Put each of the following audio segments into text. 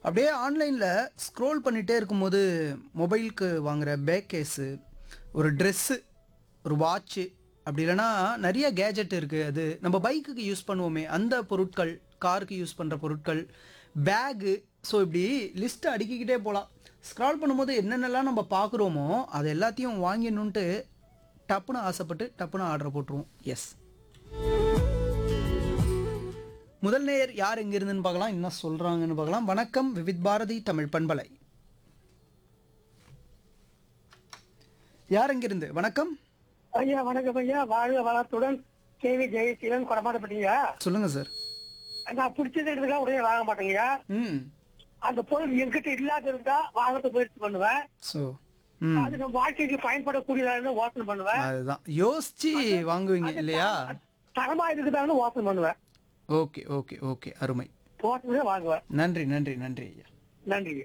அப்படியே ஆன்லைனில் ஸ்க்ரோல் பண்ணிகிட்டே இருக்கும்போது மொபைலுக்கு வாங்குற பேக் கேஸு ஒரு ட்ரெஸ்ஸு ஒரு வாட்ச்சு அப்படி இல்லைன்னா நிறைய கேஜெட் இருக்குது அது நம்ம பைக்குக்கு யூஸ் பண்ணுவோமே அந்த பொருட்கள் காருக்கு யூஸ் பண்ணுற பொருட்கள் பேகு ஸோ இப்படி லிஸ்ட்டு அடுக்கிக்கிட்டே போகலாம் ஸ்க்ரால் பண்ணும்போது என்னென்னலாம் நம்ம பார்க்குறோமோ அது எல்லாத்தையும் வாங்கிடணுன்ட்டு டப்புன்னு ஆசைப்பட்டு டப்புன்னு ஆர்டர் போட்டுருவோம் எஸ் முதல் நேயர் யார் எங்க இருந்துன்னு பார்க்கலாம் என்ன சொல்றாங்கன்னு பார்க்கலாம் வணக்கம் விவித் பாரதி தமிழ் பண்பலை யார் எங்க இருந்து வணக்கம் ஐயா வணக்கம் ஐயா வாழ்க வளத்துடன் கேவி ஜெயசீலன் கொடமாட்டப்பட்டீங்க சொல்லுங்க சார் நான் பிடிச்சது எடுத்துக்கா உடனே வாங்க மாட்டேங்கய்யா ம் அந்த பொருள் என்கிட்ட இல்லாத இருந்தா வாங்கறத முயற்சி பண்ணுவேன் ஸோ ம் அது நம்ம வாழ்க்கைக்கு பயன்படக்கூடியதா இருந்தா யோசனை பண்ணுவேன் அதுதான் யோசிச்சு வாங்குவீங்க இல்லையா தரமா இருக்குதான்னு யோசனை பண்ணுவேன் ஓகே ஓகே ஓகே அருமை போட்டதே வாங்குவேன் நன்றி நன்றி நன்றி ஐயா நன்றி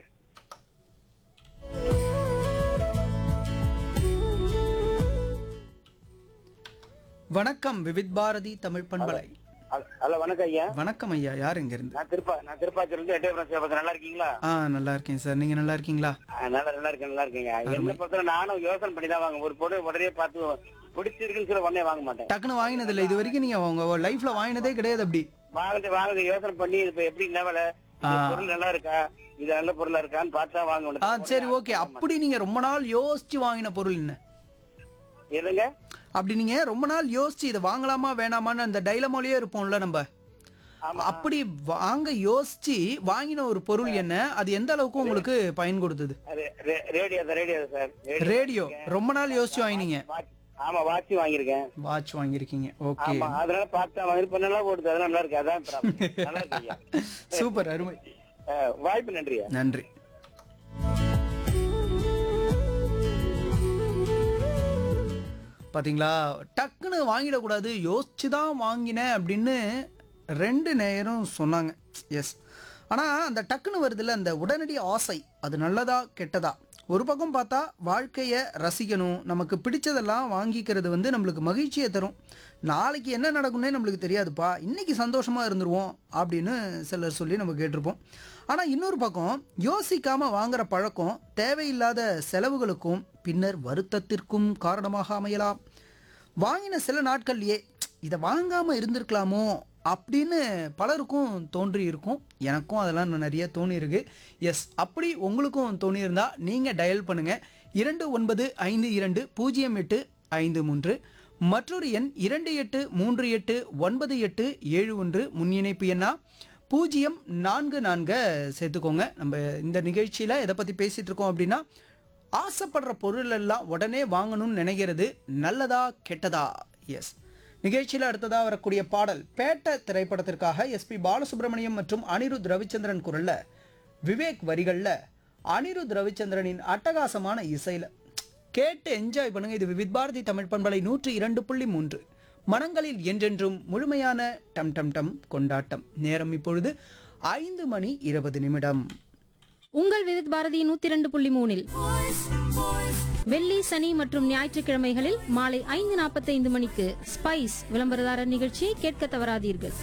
வணக்கம் விவித் பாரதி தமிழ் பண்பலை ஹலோ வணக்கம் ஐயா வணக்கம் ஐயா யார் எங்க இருந்து நான் திருப்பா நான் திருப்பாச்சூர்ல இருந்து எட்டயபுரம் சிவபக்தன் நல்லா இருக்கீங்களா ஆ நல்லா இருக்கேன் சார் நீங்க நல்லா இருக்கீங்களா ஆ, நல்லா நல்லா இருக்கேன் நல்லா இருக்கீங்க என்ன பொறுத்தவரை நானும் யோசனை பண்ணி தான் வாங்க ஒரு பொருள் உடனே பார்த்து பிடிச்சிருக்குன்னு சொல்லி உடனே வாங்க மாட்டேன் டக்குன்னு வாங்கினது இல்லை இது வரைக்கும் நீங்க உங்க லைஃப்ல வாங்கினதே கிடையாது அப்படி வாங்குறது வாங்குறது யோசனை பண்ணி இப்ப எப்படி லெவல பொருள் நல்லா இருக்கா இது நல்ல பொருளா இருக்கான்னு பார்த்தா வாங்க ஆ சரி ஓகே அப்படி நீங்க ரொம்ப நாள் யோசிச்சு வாங்கின பொருள் என்ன எதுங்க அப்படி நீங்க ரொம்ப நாள் யோசிச்சு இதை வாங்கலாமா வேணாமான்னு அந்த டைலமோலயே இருப்போம்ல நம்ம அப்படி வாங்க யோசிச்சு வாங்கின ஒரு பொருள் என்ன அது எந்த அளவுக்கு உங்களுக்கு பயன் கொடுத்தது ரே- ரே- ரேடியோ தான் ரேடியோ தான் சார் ரேடியோ. ரேடியோ ரொம்ப நாள் யோசிச்சு வாங்கினீங்க வாட்ச். ஆமா வாட்சி வாங்கியிருக்கேன் வாட்ச் வாங்கியிருக்கீங்க ஓகே ஆமா அதனால பார்த்தா வாங்கி இப்ப நல்லா ஓடுது அதெல்லாம் நல்லா இருக்கு அதான் problem. நல்லா இருக்கு ஐயா சூப்பர் அருமை ஆ, வாய்ப்பு நன்றியா நன்றி பாத்தீங்களா டக்குன்னு வாங்கிடக்கூடாது யோசிச்சு தான் வாங்கினேன் அப்படின்னு ரெண்டு நேரம் சொன்னாங்க எஸ் ஆனால் அந்த டக்குன்னு வருதுல்ல அந்த உடனடி ஆசை அது நல்லதா கெட்டதா ஒரு பக்கம் பார்த்தா வாழ்க்கையை ரசிக்கணும் நமக்கு பிடிச்சதெல்லாம் வாங்கிக்கிறது வந்து நம்மளுக்கு மகிழ்ச்சியை தரும் நாளைக்கு என்ன நடக்கும்னே நம்மளுக்கு தெரியாதுப்பா இன்னைக்கு சந்தோஷமா இருந்துருவோம் அப்படின்னு சிலர் சொல்லி நம்ம கேட்டிருப்போம் ஆனால் இன்னொரு பக்கம் யோசிக்காம வாங்குற பழக்கம் தேவையில்லாத செலவுகளுக்கும் பின்னர் வருத்தத்திற்கும் காரணமாக அமையலாம் வாங்கின சில நாட்கள்லயே இதை வாங்காம இருந்திருக்கலாமோ அப்படின்னு பலருக்கும் தோன்றி இருக்கும் எனக்கும் அதெல்லாம் நிறைய தோணி இருக்கு எஸ் அப்படி உங்களுக்கும் தோணி இருந்தா நீங்க டயல் பண்ணுங்க இரண்டு ஒன்பது ஐந்து இரண்டு பூஜ்ஜியம் எட்டு ஐந்து மூன்று மற்றொரு எண் இரண்டு எட்டு மூன்று எட்டு ஒன்பது எட்டு ஏழு ஒன்று முன் இணைப்பு எண்ணா பூஜ்ஜியம் நான்கு நான்கு சேர்த்துக்கோங்க நம்ம இந்த நிகழ்ச்சியில் எதை பற்றி பேசிகிட்டு இருக்கோம் அப்படின்னா ஆசைப்படுற பொருள் எல்லாம் உடனே வாங்கணும்னு நினைக்கிறது நல்லதா கெட்டதா எஸ் நிகழ்ச்சியில் அடுத்ததாக வரக்கூடிய பாடல் பேட்ட திரைப்படத்திற்காக எஸ்பி பாலசுப்ரமணியம் மற்றும் அனிருத் ரவிச்சந்திரன் குரல்ல விவேக் வரிகளில் அனிருத் ரவிச்சந்திரனின் அட்டகாசமான இசையில் கேட்டு என்ஜாய் பண்ணுங்க இது விவித் பாரதி தமிழ் பண்பலை நூற்றி இரண்டு புள்ளி மூன்று மனங்களில் என்றென்றும் முழுமையான டம் டம் டம் கொண்டாட்டம் நேரம் இப்பொழுது ஐந்து மணி இருபது நிமிடம் உங்கள் விதித் பாரதி நூத்தி இரண்டு புள்ளி மூணில் வெள்ளி சனி மற்றும் ஞாயிற்றுக்கிழமைகளில் மாலை ஐந்து நாற்பத்தைந்து மணிக்கு ஸ்பைஸ் விளம்பரதாரர் நிகழ்ச்சியை கேட்க தவறாதீர்கள்